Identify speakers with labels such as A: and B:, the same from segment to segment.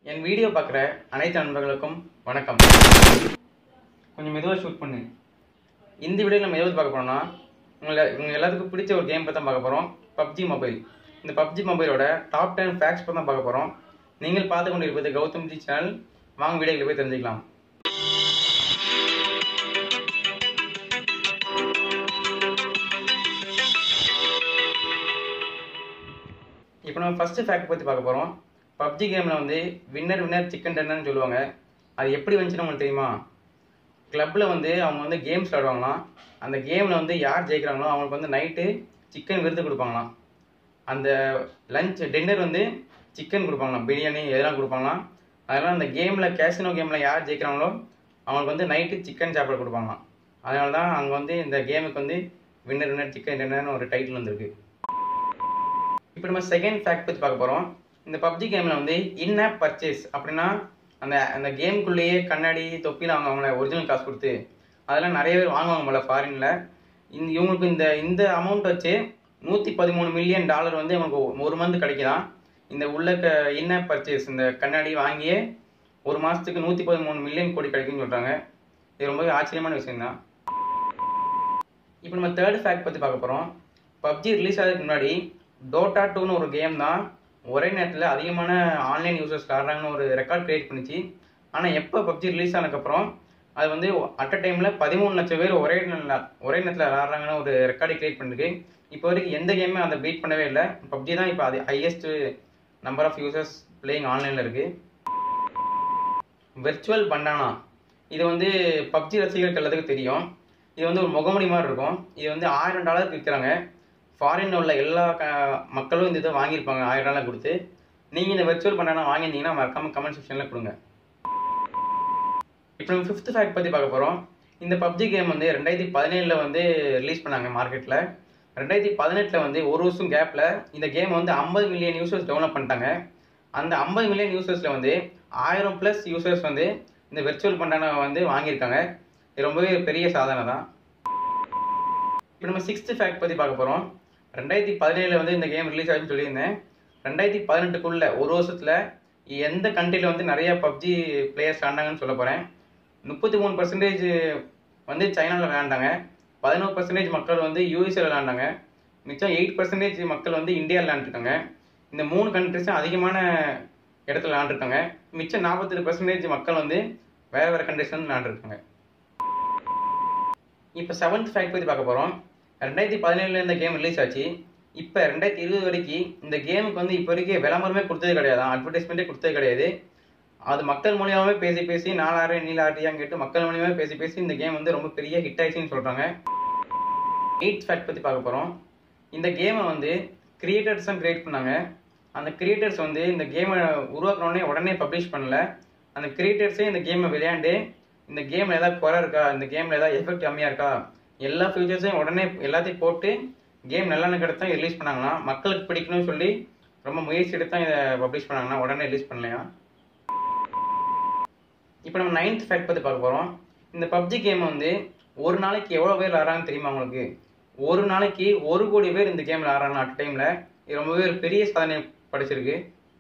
A: என் video பார்க்குற அனைத்து நண்பர்களுக்கும் வணக்கம் கொஞ்சம் மெதுவாக ஷூட் பண்ணு இந்த வீடியோவில் நம்ம எதாவது பார்க்க போறோம்னா உங்களை உங்கள் எல்லாத்துக்கும் பிடிச்ச ஒரு கேம் பற்றி தான் பார்க்க போகிறோம் பப்ஜி மொபைல் இந்த பப்ஜி மொபைலோட டாப் டென் ஃபேக்ட்ஸ் பற்றி தான் பார்க்க போகிறோம் நீங்கள் பார்த்து கொண்டு இருப்பது கௌதம் ஜி சேனல் வாங்க வீடியோவில் போய் தெரிஞ்சுக்கலாம் இப்போ நம்ம ஃபர்ஸ்ட் ஃபேக்ட் பற்றி பார்க்க போகிறோம் பப்ஜி கேமில் வந்து வின்னர் வின்னர் சிக்கன் டன்னர்னு சொல்லுவாங்க அது எப்படி வந்துச்சுன்னு உங்களுக்கு தெரியுமா கிளப்பில் வந்து அவங்க வந்து கேம்ஸ் விளாடுவாங்களாம் அந்த கேமில் வந்து யார் ஜெயிக்கிறாங்களோ அவங்களுக்கு வந்து நைட்டு சிக்கன் விருது கொடுப்பாங்களாம் அந்த லஞ்ச் டின்னர் வந்து சிக்கன் கொடுப்பாங்களாம் பிரியாணி எதெல்லாம் கொடுப்பாங்களாம் அதனால் அந்த கேமில் கேசினோ கேமில் யார் ஜெயிக்கிறாங்களோ அவங்களுக்கு வந்து நைட்டு சிக்கன் சாப்பாடு கொடுப்பாங்களாம் அதனால தான் அங்கே வந்து இந்த கேமுக்கு வந்து வின்னர் வின்னர் சிக்கன் டின்னர்னு ஒரு டைட்டில் வந்திருக்கு இப்போ நம்ம செகண்ட் ஃபேக்ட் பற்றி பார்க்க போகிறோம் இந்த பப்ஜி கேமில் வந்து இன் ஆப் பர்ச்சேஸ் அப்படின்னா அந்த அந்த கேமுக்குள்ளேயே கண்ணாடி தொப்பியில் அவங்க அவங்கள ஒரிஜினல் காசு கொடுத்து அதெல்லாம் நிறைய பேர் வாங்குவாங்க போல ஃபாரினில் இந்த இவங்களுக்கு இந்த இந்த அமௌண்ட் வச்சு நூற்றி பதிமூணு மில்லியன் டாலர் வந்து இவங்களுக்கு ஒரு மந்த் கிடைக்குதாம் இந்த உள்ள க இன் ஆப் பர்ச்சேஸ் இந்த கண்ணாடி வாங்கியே ஒரு மாதத்துக்கு நூற்றி பதிமூணு மில்லியன் கோடி கிடைக்குன்னு சொல்கிறாங்க இது ரொம்பவே ஆச்சரியமான விஷயம் தான் இப்போ நம்ம தேர்ட் ஃபேக்ட் பற்றி பார்க்க போகிறோம் பப்ஜி ரிலீஸ் ஆகிறதுக்கு முன்னாடி டோட்டா டூன்னு ஒரு கேம் தான் ஒரே நேரத்தில் அதிகமான ஆன்லைன் யூசர்ஸ் ஆடுறாங்கன்னு ஒரு ரெக்கார்ட் கிரியேட் பண்ணிச்சு ஆனால் எப்போ பப்ஜி ரிலீஸ் ஆனதுக்கப்புறம் அது வந்து அட் அ டைமில் பதிமூணு லட்சம் பேர் ஒரே நேரத்தில் ஒரே நேரத்தில் ஆடுறாங்கன்னு ஒரு ரெக்கார்டை கிரியேட் பண்ணிருக்கு இப்போ வரைக்கும் எந்த கேமே அதை பீட் பண்ணவே இல்லை பப்ஜி தான் இப்போ அது highest number of users playing ஆன்லைனில் இருக்குது வெர்ச்சுவல் பண்டானா இது வந்து பப்ஜி ரசிகர்களுக்கு எல்லாத்துக்கும் தெரியும் இது வந்து ஒரு முகமுடி மாதிரி இருக்கும் இது வந்து ஆயிரம் டாலருக்கு விற்கிறாங்க ஃபாரின்ல உள்ள எல்லா க மக்களும் இந்த இதை வாங்கியிருப்பாங்க ஆயிரம் டாலர் கொடுத்து நீங்கள் இந்த வெர்ச்சுவல் பண்டானா வாங்கியிருந்தீங்கன்னா மறக்காம கமெண்ட் செக்ஷனில் கொடுங்க இப்போ நம்ம ஃபிஃப்த் ஃபேக்ட் பற்றி பார்க்க போகிறோம் இந்த பப்ஜி கேம் வந்து ரெண்டாயிரத்தி பதினேழில் வந்து ரிலீஸ் பண்ணாங்க மார்க்கெட்டில் ரெண்டாயிரத்தி பதினெட்டில் வந்து ஒரு வருஷம் கேப்பில் இந்த கேம் வந்து ஐம்பது மில்லியன் யூசர்ஸ் டெவலப் பண்ணிட்டாங்க அந்த ஐம்பது மில்லியன் யூசர்ஸில் வந்து ஆயிரம் ப்ளஸ் யூசர்ஸ் வந்து இந்த வெர்ச்சுவல் பண்டானா வந்து வாங்கியிருக்காங்க இது ரொம்பவே பெரிய சாதனை தான் இப்போ நம்ம சிக்ஸ்த் ஃபேக்ட் பற்றி பார்க்க போகிறோம் ரெண்டாயிரத்தி பதினேழில் வந்து இந்த கேம் ரிலீஸ் ஆச்சுன்னு சொல்லியிருந்தேன் ரெண்டாயிரத்தி பதினெட்டுக்குள்ள ஒரு வருஷத்தில் எந்த கண்ட்ரியில் வந்து நிறைய பப்ஜி பிளேயர்ஸ் ஆண்டாங்கன்னு சொல்ல போகிறேன் முப்பத்தி மூணு பர்சன்டேஜ் வந்து சைனாவில் விளையாண்டாங்க பதினோரு பர்சன்டேஜ் மக்கள் வந்து யூஎஸ்ஏ விளையாண்டாங்க மிச்சம் எயிட் பர்சன்டேஜ் மக்கள் வந்து இந்தியா விளையாண்டுருக்காங்க இந்த மூணு கண்ட்ரிஸும் அதிகமான இடத்துல விளையாண்டுருக்காங்க மிச்சம் நாற்பத்தெட்டு பர்சன்டேஜ் மக்கள் வந்து வேறு வேறு கண்ட்ரிஸ் வந்து விளையாண்டுருக்காங்க இப்போ செவன்த் ஃபேக்ட் பற்றி பார்க்க போகிறோம் ரெண்டாயிரத்தி பதினேழுல இந்த கேம் ரிலீஸ் ஆச்சு இப்போ ரெண்டாயிரத்தி இருபது வரைக்கும் இந்த கேமுக்கு வந்து இப்போ வரைக்கும் விளம்பரமே கொடுத்தது கிடையாது அட்வர்டைஸ்மெண்ட்டே கொடுத்தது கிடையாது அது மக்கள் மூலியமாகவே பேசி பேசி நாலாயிரம் நீலாயிரம் கேட்டு மக்கள் மூலியமாகவே பேசி பேசி இந்த கேம் வந்து ரொம்ப பெரிய ஹிட் ஆயிடுச்சுன்னு சொல்கிறாங்க எயிட் ஃபேக்ட் பற்றி பார்க்க போகிறோம் இந்த கேமை வந்து கிரியேட்டர்ஸ் தான் கிரியேட் பண்ணாங்க அந்த கிரியேட்டர்ஸ் வந்து இந்த கேமை உருவாக்குனோடனே உடனே பப்ளிஷ் பண்ணல அந்த கிரியேட்டர்ஸே இந்த கேமை விளையாண்டு இந்த கேமில் ஏதாவது குறை இருக்கா இந்த கேமில் ஏதாவது எஃபெக்ட் கம்மியாக இருக்கா எல்லா ஃபியூச்சர்ஸையும் உடனே எல்லாத்தையும் போட்டு கேம் நல்லா கிடைத்தா ரிலீஸ் பண்ணாங்கன்னா மக்களுக்கு பிடிக்கணும்னு சொல்லி ரொம்ப முயற்சி எடுத்து தான் இதை பப்ளிஷ் பண்ணாங்கன்னா உடனே ரிலீஸ் பண்ணலையா இப்போ நம்ம நைன்த் ஃபேக்ட் பற்றி பார்க்க போகிறோம் இந்த பப்ஜி கேம் வந்து ஒரு நாளைக்கு எவ்வளோ பேர் விளாட்றாங்கன்னு தெரியுமா உங்களுக்கு ஒரு நாளைக்கு ஒரு கோடி பேர் இந்த கேமில் விளாட்றாங்க அட் டைமில் இது ரொம்பவே ஒரு பெரிய சாதனை படிச்சிருக்கு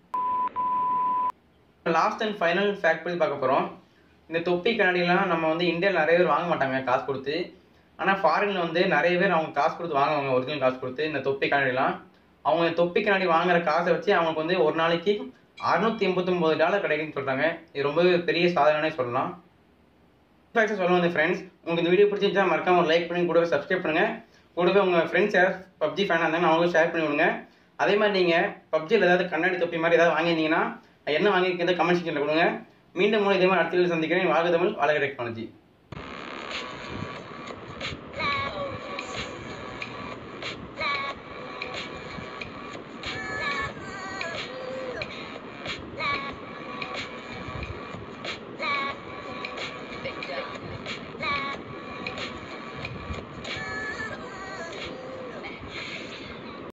A: லாஸ்ட் அண்ட் ஃபைனல் ஃபேக்ட் பற்றி பார்க்க போகிறோம் இந்த தொப்பி கண்ணாடிலாம் நம்ம வந்து இந்தியாவில் நிறைய பேர் வாங்க மாட்டாங்க காசு கொடுத்து ஆனால் ஃபாரினில் வந்து நிறைய பேர் அவங்க காசு கொடுத்து வாங்குவாங்க ஒரிஜினல் காசு கொடுத்து இந்த தொப்பி கண்ணாடிலாம் அவங்க இந்த தொப்பி கண்ணாடி வாங்குற காசை வச்சு அவங்களுக்கு வந்து ஒரு நாளைக்கு அறுநூத்தி எண்பத்தொம்பது டாலர் கிடைக்குன்னு சொல்கிறாங்க இது ரொம்பவே பெரிய சாதனைனே சொல்லலாம் ஃபேக்ட்ஸ் சொல்ல வந்து ஃப்ரெண்ட்ஸ் உங்களுக்கு இந்த வீடியோ பிடிச்சிருந்தா மறக்காம ஒரு லைக் பண்ணி கூடவே சப்ஸ்கிரைப் பண்ணுங்கள் கூடவே உங்கள் ஃப்ரெண்ட்ஸ் யார் பப்ஜி ஃபேனாக இருந்தாங்கன்னா அவங்க ஷேர் பண்ணி விடுங்க அதே மாதிரி நீங்கள் பப்ஜியில் ஏதாவது கண்ணாடி தொப்பி மாதிரி ஏதாவது வாங்கியிருந்தீங்கன்னா என்ன வாங்கியிருக்கிறத கமெண்ட் செக்ஷனில் கொடுங்க மீண்டும் மூலம் இதே மாதிரி அடுத்த வீடியோ சந்திக்கிறேன் வாழ்க தமிழ் வாழ்க டெக்னாலஜி